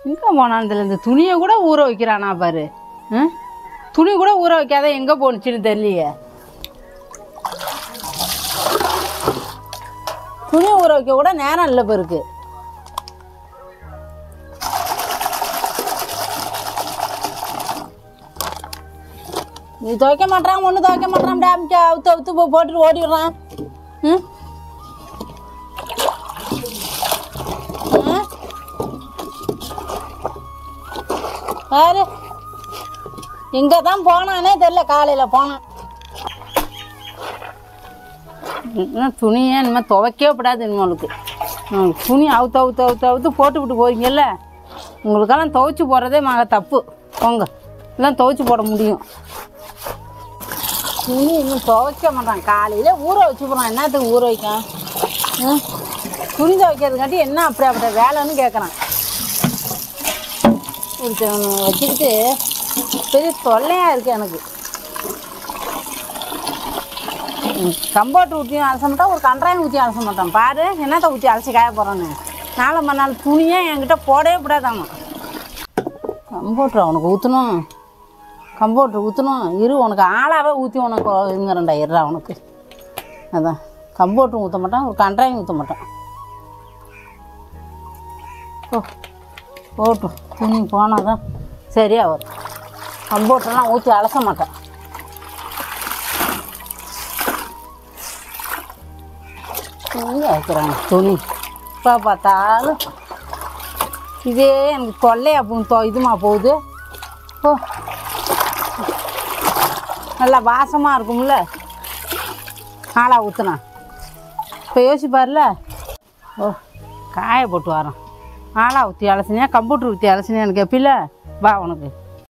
எங்கே போனான் தெரியல இந்த துணியை கூட ஊற வைக்கிறானா பாரு ம்? துணி கூட ஊற வைக்காத எங்கே போணுச்சுன்னு தெரியலையே துணி ஊற வைக்க கூட நேரம் இல்லை பெருக்கு நீ துவைக்க மாட்டான் ஒன்றும் துவைக்க மாட்டான் டேமிக்க அவுத்து அவுத்து போ- போட்டுட்டு ஓடிடுறான் ம் ஆ? பாரு எங்கே தான் போனானே தெரில காலையில் போனான் இன்னும் துணியே இனிமேல் துவைக்கவே கூடாது இனிமேலுக்கு ம், துணி அவுத்து அவுத்து அவுத்து அவுத்து போட்டு விட்டு போறீங்கல்ல உங்களுக்கெல்லாம் துவைச்சி போடுறதே மக தப்பு போங்க எல்லாம் துவைச்சி போட முடியும் துணி இன்னும் துவைக்க மாட்டான் காலையில் ஊற வச்சு போகிறான் என்னத்துக்கு ஊற வைக்கான் ம் துணி துவைக்கிறதுக்காட்டி என்ன அப்படி அப்படி வேலைன்னு கேட்குறான் ஒருத்தன் வச்சுக்கிட்டு பெரிய தொல்லையாக இருக்குது எனக்கு கம்போட்டு ஊற்றியும் அலச மாட்டான் ஒரு கன்றாயம் ஊற்றி அலச மாட்டான் பாரு என்னத்தை ஊற்றி அலசி காய போகிறான்னு நாளை மறுநாள் துணியே என்கிட்ட போடவே கூடாதாம்மா கம்போட்ரு அவனுக்கு ஊற்றணும் கம்போட்ரு ஊற்றணும் இரு உனக்கு ஆளாவே ஊற்றி உனக்கு இருங்கிறண்டா இருடா உனக்கு அதான் கம்போட்ரும் ஊற்ற மாட்டான் ஒரு கன்றாயம் ஊற்ற மாட்டான் ஓ போட்டும் துணி போனால் தான் சரியா வரும் கம்போட்டெல்லாம் ஊற்றி அலச மாட்டேன் துணி வைக்கிறாங்க துணி இப்போ பார்த்தாலும் இதே எனக்கு தொல்லையா போ தொ இதுமா போகுது ஓ நல்லா வாசமாக இருக்கும்ல ஆளா ஊற்றுனா இப்போ யோசிப்பார்ல ஓ காய போட்டு வரோம் ஆளா ஊற்றி அலசினியா கம்ப்யூட்டர் ஊற்றி அலசினியா எனக்கு எப்பில வா உனக்கு